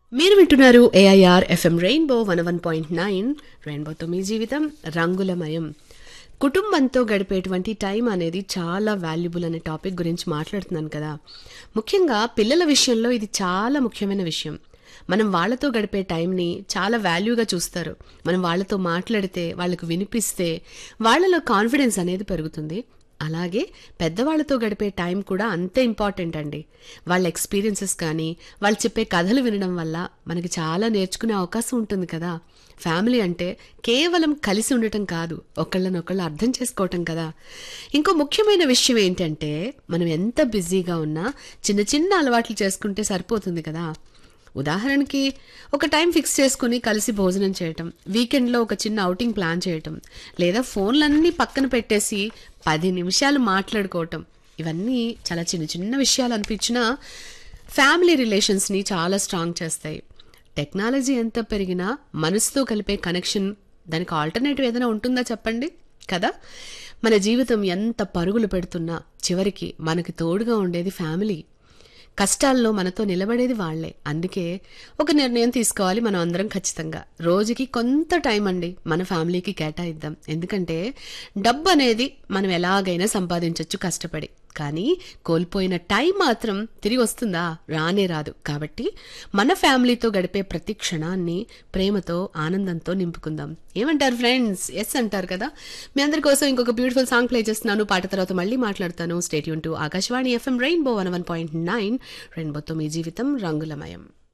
మీరు వింటున్నారు AIR FM rainbow one one point nine రెయిన్బోతో మీ జీవితం రంగులమయం కుటుంబంతో గడిపేటువంటి టైం అనేది చాలా వాల్యుబుల్ అనే టాపిక్ గురించి మాట్లాడుతున్నాను కదా ముఖ్యంగా పిల్లల విషయంలో ఇది చాలా ముఖ్యమైన విషయం మనం వాళ్ళతో గడిపే టైంని చాలా వాల్యూగా చూస్తారు మనం వాళ్ళతో మాట్లాడితే వాళ్ళకు వినిపిస్తే వాళ్ళలో కాన్ఫిడెన్స్ అనేది పెరుగుతుంది అలాగే పెద్దవాళ్ళతో గడిపే టైం కూడా అంతే ఇంపార్టెంట్ అండి వాళ్ళ ఎక్స్పీరియన్సెస్ కానీ వాళ్ళు చెప్పే కథలు వినడం వల్ల మనకి చాలా నేర్చుకునే అవకాశం ఉంటుంది కదా ఫ్యామిలీ అంటే కేవలం కలిసి ఉండటం కాదు ఒకళ్ళనొకళ్ళు అర్థం చేసుకోవటం కదా ఇంకో ముఖ్యమైన విషయం ఏంటంటే మనం ఎంత బిజీగా ఉన్నా చిన్న చిన్న అలవాట్లు చేసుకుంటే సరిపోతుంది కదా ఉదాహరణకి ఒక టైం ఫిక్స్ చేసుకుని కలిసి భోజనం చేయటం వీకెండ్లో ఒక చిన్న అవుటింగ్ ప్లాన్ చేయటం లేదా ఫోన్లన్నీ పక్కన పెట్టేసి పది నిమిషాలు మాట్లాడుకోవటం ఇవన్నీ చాలా చిన్న చిన్న విషయాలు అనిపించినా ఫ్యామిలీ రిలేషన్స్ని చాలా స్ట్రాంగ్ చేస్తాయి టెక్నాలజీ ఎంత పెరిగినా మనసుతో కలిపే కనెక్షన్ దానికి ఆల్టర్నేటివ్ ఏదైనా ఉంటుందా చెప్పండి కదా మన జీవితం ఎంత పరుగులు పెడుతున్నా చివరికి మనకి తోడుగా ఉండేది ఫ్యామిలీ కష్టాల్లో మనతో నిలబడేది వాళ్లే అందుకే ఒక నిర్ణయం తీసుకోవాలి మనం అందరం ఖచ్చితంగా రోజుకి కొంత టైం అండి మన ఫ్యామిలీకి కేటాయిద్దాం ఎందుకంటే డబ్బు అనేది మనం ఎలాగైనా సంపాదించవచ్చు కష్టపడి కానీ కోల్పోయిన టైం మాత్రం తిరిగి వస్తుందా రానే రాదు కాబట్టి మన ఫ్యామిలీతో గడిపే ప్రతి క్షణాన్ని ప్రేమతో ఆనందంతో నింపుకుందాం ఏమంటారు ఫ్రెండ్స్ ఎస్ అంటారు కదా మీ అందరి కోసం ఇంకొక బ్యూటిఫుల్ సాంగ్ ప్లే చేస్తున్నాను పాట తర్వాత మళ్ళీ మాట్లాడతాను స్టేట్ యూన్ to Akashvani FM rainbow one one point nine రెయిన్బోతో మీ జీవితం రంగులమయం